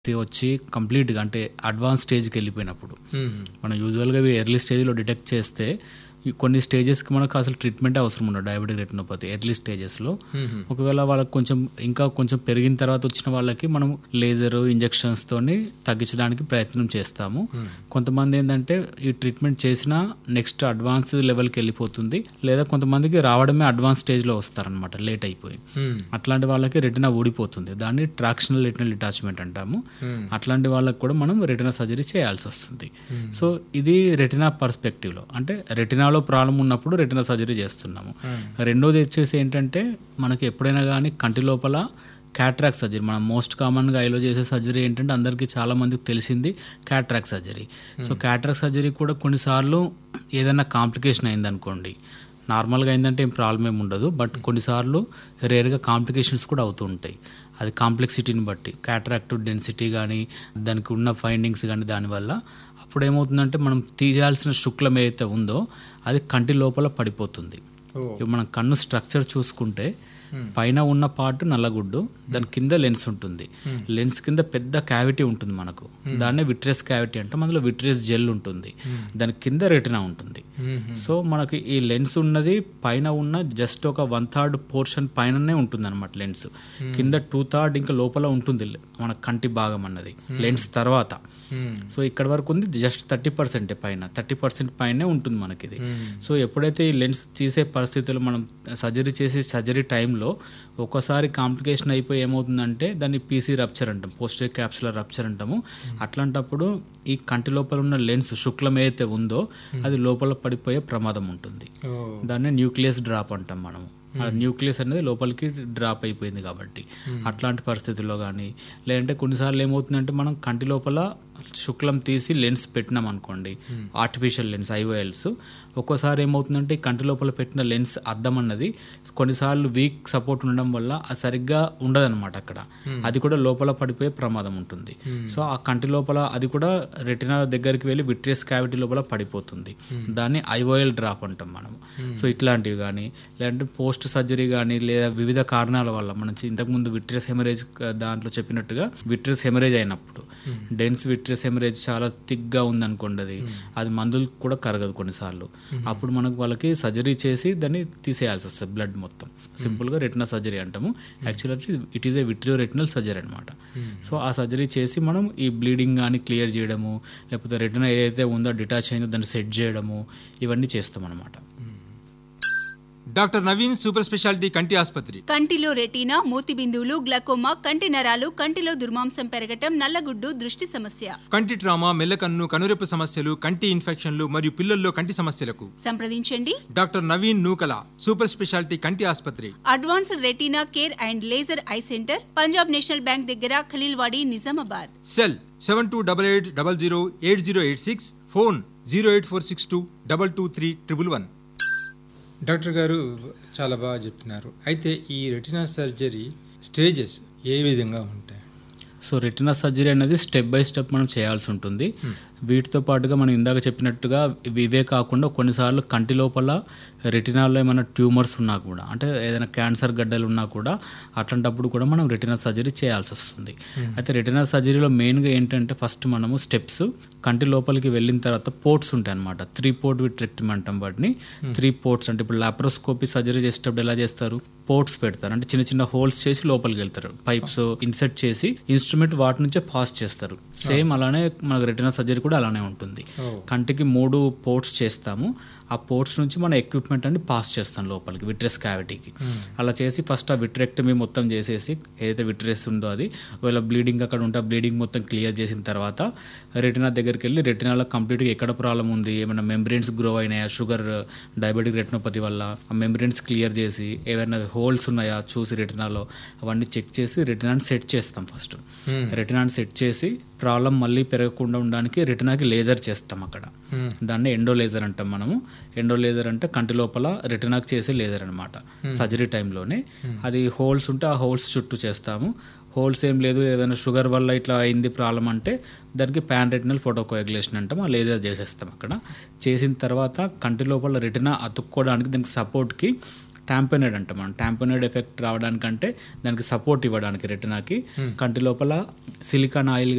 వచ్చి కంప్లీట్గా అంటే అడ్వాన్స్ స్టేజ్కి వెళ్ళిపోయినప్పుడు మనం యూజువల్గా ఎర్లీ స్టేజ్లో డిటెక్ట్ చేస్తే ఈ కొన్ని స్టేజెస్కి మనకు అసలు ట్రీట్మెంట్ అవసరం ఉండదు డయాబెటిక్ రెటినోపతి ఎర్లీ స్టేజెస్లో ఒకవేళ వాళ్ళకి కొంచెం ఇంకా కొంచెం పెరిగిన తర్వాత వచ్చిన వాళ్ళకి మనం లేజర్ ఇంజెక్షన్స్ తోని తగ్గించడానికి ప్రయత్నం చేస్తాము కొంతమంది ఏంటంటే ఈ ట్రీట్మెంట్ చేసినా నెక్స్ట్ అడ్వాన్స్ లెవెల్కి వెళ్ళిపోతుంది లేదా కొంతమందికి రావడమే అడ్వాన్స్ స్టేజ్లో వస్తారనమాట లేట్ అయిపోయి అట్లాంటి వాళ్ళకి రెటినా ఊడిపోతుంది దాన్ని ట్రాక్షనల్ రెటినల్ డిటాచ్మెంట్ అంటాము అట్లాంటి వాళ్ళకి కూడా మనం రెటినా సర్జరీ చేయాల్సి వస్తుంది సో ఇది రెటినా పర్స్పెక్టివ్లో అంటే రెటినాలో ప్రాబ్లం ఉన్నప్పుడు రెటినా సర్జరీ చేస్తున్నాము రెండోది వచ్చేసి ఏంటంటే మనకి ఎప్పుడైనా కానీ కంటి లోపల క్యాట్రాక్ సర్జరీ మనం మోస్ట్ కామన్గా ఐలో చేసే సర్జరీ ఏంటంటే అందరికీ చాలా మందికి తెలిసింది cataract surgery so cataract surgery కూడా కొన్నిసార్లు ఏదైనా కాంప్లికేషన్ అయిందనుకోండి నార్మల్గా అయిందంటే ఏం ప్రాబ్లం ఏమి ఉండదు బట్ కొన్నిసార్లు రేర్గా కాంప్లికేషన్స్ కూడా అవుతూ ఉంటాయి అది కాంప్లెక్సిటీని బట్టి క్యాట్రాక్టివ్ డెన్సిటీ కానీ దానికి ఉన్న ఫైండింగ్స్ కానీ దానివల్ల అప్పుడు ఏమవుతుందంటే మనం తీయాల్సిన శుక్లం ఏదైతే ఉందో అది కంటి లోపల పడిపోతుంది ఇప్పుడు మనం కన్ను స్ట్రక్చర్ చూసుకుంటే పైన ఉన్న పార్ట్ నల్లగుడ్డు దాని కింద లెన్స్ ఉంటుంది లెన్స్ కింద పెద్ద క్యావిటీ ఉంటుంది మనకు దాన్నే విట్రెస్ క్యావిటీ అంటాం అందులో విట్రెస్ జెల్ ఉంటుంది దాని కింద రెటినా ఉంటుంది సో మనకి ఈ లెన్స్ ఉన్నది పైన ఉన్న జస్ట్ ఒక వన్ థర్డ్ పోర్షన్ పైననే ఉంటుంది అనమాట లెన్స్ కింద టూ థర్డ్ ఇంకా లోపల ఉంటుంది మన కంటి భాగం అన్నది లెన్స్ తర్వాత సో ఇక్కడ వరకు ఉంది జస్ట్ థర్టీ పర్సెంట్ పైన థర్టీ పర్సెంట్ పైనే ఉంటుంది మనకి ఇది సో ఎప్పుడైతే ఈ లెన్స్ తీసే పరిస్థితులు మనం సర్జరీ చేసే సర్జరీ టైంలో ఒక్కోసారి కాంప్లికేషన్ అయిపోయి ఏమవుతుందంటే దాన్ని పీసీ రప్చర్ అంటాం పోస్టర్ క్యాప్సులర్ రప్చర్ అంటాము అట్లాంటప్పుడు ఈ కంటి లోపల ఉన్న లెన్స్ శుక్లం ఏదైతే ఉందో అది లోపల పడిపోయే ప్రమాదం ఉంటుంది దాన్ని న్యూక్లియస్ డ్రాప్ అంటాం మనము ఆ న్యూక్లియస్ అనేది లోపలికి డ్రాప్ అయిపోయింది కాబట్టి అట్లాంటి పరిస్థితుల్లో కానీ లేదంటే కొన్నిసార్లు ఏమవుతుందంటే మనం కంటి లోపల శుక్లం తీసి లెన్స్ పెట్టినాం అనుకోండి ఆర్టిఫిషియల్ లెన్స్ ఐఓఎల్స్ ఒక్కోసారి ఏమవుతుందంటే ఈ కంటి లోపల పెట్టిన లెన్స్ అద్దం అన్నది కొన్నిసార్లు వీక్ సపోర్ట్ ఉండడం వల్ల అది సరిగ్గా ఉండదన్నమాట అక్కడ అది కూడా లోపల పడిపోయే ప్రమాదం ఉంటుంది సో ఆ కంటి లోపల అది కూడా రెటినా దగ్గరికి వెళ్ళి విట్రియస్ క్యావిటీ లోపల పడిపోతుంది దాన్ని ఐఓఎల్ డ్రాప్ అంటాం మనం సో ఇట్లాంటివి కానీ లేదంటే పోస్ట్ సర్జరీ కానీ లేదా వివిధ కారణాల వల్ల మనం ఇంతకుముందు విట్రియస్ హెమరేజ్ దాంట్లో చెప్పినట్టుగా విట్రియస్ హెమరేజ్ అయినప్పుడు డెన్స్ విట్రియస్ హెమరేజ్ చాలా థిక్గా ఉందనుకోండి అది అది మందులు కూడా కరగదు కొన్నిసార్లు అప్పుడు మనకు వాళ్ళకి సర్జరీ చేసి దాన్ని తీసేయాల్సి వస్తుంది బ్లడ్ మొత్తం సింపుల్గా రెటినా సర్జరీ అంటాము actually it is a vitreo retinal surgery అనమాట సో ఆ సర్జరీ చేసి మనం ఈ బ్లీడింగ్ కానీ క్లియర్ చేయడము లేకపోతే రెటినా ఏదైతే ఉందో డిటాచ్ అయిందో దాన్ని సెట్ చేయడము ఇవన్నీ చేస్తాం అనమాట డాక్టర్ నవీన్ సూపర్ స్పెషాలిటీ కంటి ఆసుపత్రి కంటిలో రెటీనా మూతి బిందువులు గ్లకోమా కంటి నరాలు కంటిలో దుర్మాంసం పెరగటం నల్లగుడ్డు దృష్టి సమస్య కంటి ట్రామా మెల్లకన్ను కనురెప్పు సమస్యలు కంటి ఇన్ఫెక్షన్లు మరియు పిల్లల్లో కంటి సమస్యలకు సంప్రదించండి doctor Naveen Nukala super speciality కంటి ఆసుపత్రి advanced retina care and laser eye centre Punjab National Bank దగ్గర Khaleelwadi Nizamabad cell seven two double eight double zero eight zero eight six phone zero eight four six two double two three triple one doctor గారు చాలా బాగా చెప్పినారు అయితే ఈ retina surgery stages ఏ విధంగా ఉంటాయి సో రెటినా సర్జరీ అనేది స్టెప్ బై స్టెప్ మనం చేయాల్సి ఉంటుంది వీటితో పాటుగా మనం ఇందాక చెప్పినట్టుగా ఇవే కాకుండా కొన్నిసార్లు కంటి లోపల రెటినాలో ఏమైనా ట్యూమర్స్ ఉన్నా కూడా అంటే ఏదైనా క్యాన్సర్ గడ్డలు ఉన్నా కూడా అట్లాంటప్పుడు కూడా మనం రెటినా సర్జరీ చేయాల్సి వస్తుంది అయితే రెటినా సర్జరీలో మెయిన్గా ఏంటంటే ఫస్ట్ మనము స్టెప్స్ కంటి లోపలికి వెళ్ళిన తర్వాత పోర్ట్స్ ఉంటాయి అనమాట త్రీ పోర్ట్ విట్రెక్టమ్ అంటాం వాటిని త్రీ పోర్ట్స్ అంటే ఇప్పుడు లాప్రోస్కోపీ సర్జరీ చేసేటప్పుడు ఎలా చేస్తారు పోర్ట్స్ పెడతారు అంటే చిన్న చిన్న హోల్స్ చేసి లోపలికి వెళ్తారు పైప్స్ ఇన్సర్ట్ చేసి ఇన్స్ట్రుమెంట్ వాటి నుంచే పాస్ చేస్తారు సేమ్ అలానే మనకు రెటినా సర్జరీ కూడా అలానే ఉంటుంది కంటికి మూడు పోర్ట్స్ చేస్తాము ఆ పోర్ట్స్ నుంచి మన ఎక్విప్మెంట్ అని పాస్ చేస్తాం లోపలికి విట్రెస్ క్యావిటీకి అలా చేసి ఫస్ట్ ఆ విట్రెక్టమీ మొత్తం చేసేసి ఏదైతే విట్రెస్ ఉందో అది ఒకవేళ బ్లీడింగ్ అక్కడ ఉంటే బ్లీడింగ్ మొత్తం క్లియర్ చేసిన తర్వాత రెటినా దగ్గరికి వెళ్ళి రెటినాలో కంప్లీట్గా ఎక్కడ ప్రాబ్లం ఉంది ఏమైనా మెంబ్రెయిన్స్ గ్రో అయినాయా షుగర్ డయాబెటిక్ రెటినోపతి వల్ల ఆ మెంబ్రెయిన్స్ క్లియర్ చేసి ఏమైనా హోల్స్ ఉన్నాయా చూసి రెటినాలో అవన్నీ చెక్ చేసి రెటినాని సెట్ చేస్తాం ఫస్ట్ రెటినాని సెట్ చేసి ప్రాబ్లం మళ్ళీ పెరగకుండా ఉండడానికి రెటినాకి లేజర్ చేస్తాం అక్కడ దాన్ని ఎండో లేజర్ అంటాం మనము ఎండో లేజర్ అంటే కంటి లోపల రెటినాకి చేసే లేజర్ అనమాట సర్జరీ టైంలోనే అది హోల్స్ ఉంటే ఆ హోల్స్ చుట్టూ చేస్తాము హోల్స్ ఏం లేదు ఏదైనా షుగర్ వల్ల ఇట్లా అయింది ప్రాబ్లం అంటే దానికి ప్యాన్ రెటినల్ ఫోటోకోయాగులేషన్ అంటాం ఆ లేజర్ చేసేస్తాం అక్కడ చేసిన తర్వాత కంటి లోపల రెటినా అతుక్కోవడానికి దానికి సపోర్ట్కి టాంపెనైడ్ అంటాం మనం టాంపెనైడ్ ఎఫెక్ట్ రావడానికంటే దానికి సపోర్ట్ ఇవ్వడానికి రెటినాకి కంటి లోపల సిలికాన్ ఆయిల్